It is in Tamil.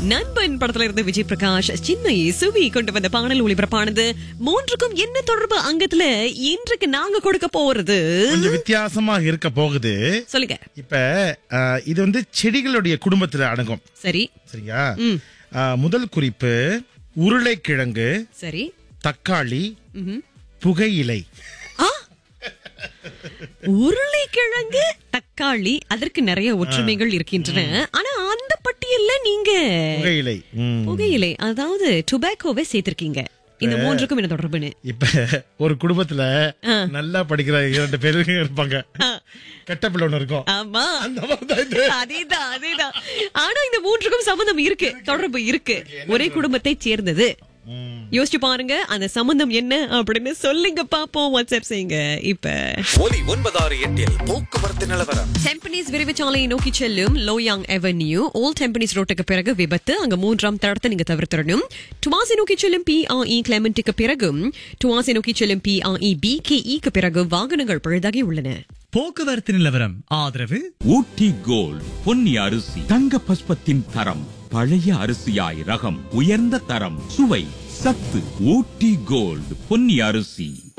நண்பன் படத்துல இருந்து விஜய் பிரகாஷ் சின்மயி சுவி கொண்டு வந்த பாடல் ஒளிபரப்பானது மூன்றுக்கும் என்ன தொடர்பு அங்கத்துல இன்றைக்கு நாங்க கொடுக்க போறது கொஞ்சம் வித்தியாசமா இருக்க போகுது சொல்லுங்க இப்ப அஹ், இது வந்து செடிகளுடைய குடும்பத்துல அடங்கும் சரி சரியா அஹ், முதல் குறிப்பு உருளைக்கிழங்கு சரி தக்காளி ம்ஹும். புகையிலை ஆ உருளைக்கிழங்கு தக்காளி அதற்கு நிறைய ஒற்றுமைகள் இருக்கின்றன ஆனா அந்த பட்டியல்ல நீங்க புகையிலை ம். புகையிலை அதாவது டுபாக்கோவை சேர்த்திருக்கீங்க இந்த மூன்றுக்கும் என்ன தொடர்புன்னு இப்ப ஒரு குடும்பத்துல நல்லா படிக்கிற இரண்டு பேரு இருப்பாங்க கெட்ட பிள்ளை ஒண்ணு இருக்கும் ஆமா அந்த மாதிரிதான் இது. அதேதான் அதேதான் ஆனா இந்த மூன்றுக்கும் சம்பந்தம் இருக்கு தொடர்பு இருக்கு ஒரே குடும்பத்தை சேர்ந்தது ம். யோசிச்சு பாருங்க அந்த சம்பந்தம் என்ன அப்படின்னு சொல்லுங்க பாப்போம் வாட்ஸ்அப் செய்யுங்க இப்ப ஒலி ஒன்பதாறு எட்டில் போக்குவரத்து நிலவரம் டெம்பனிஸ் விரைவுச்சாலையை நோக்கி செல்லும் லோயாங் அவென்யூ ஓல்ட் டெம்பனிஸ் ரோட்டுக்கு பிறகு விபத்து அங்க மூன்றாம் தடத்தை நீங்க தவிர்த்திடணும் டுவாசி நோக்கி செல்லும் பி ஆர் இ கிளமெண்ட்டுக்கு பிறகும் டுவாசி நோக்கி செல்லும் P R E P K இக்கு பிறகு வாகனங்கள் பழுதாகி உள்ளன போக்குவரத்து நிலவரம் ஆதரவு ஊட்டி கோல்ட் பொன்னி அரிசி தங்க பஸ்பத்தின் தரம் பழைய அரிசியாய் ரகம் உயர்ந்த தரம் சுவை சத்து ஊட்டி கோல்ட் பொன்னி அரிசி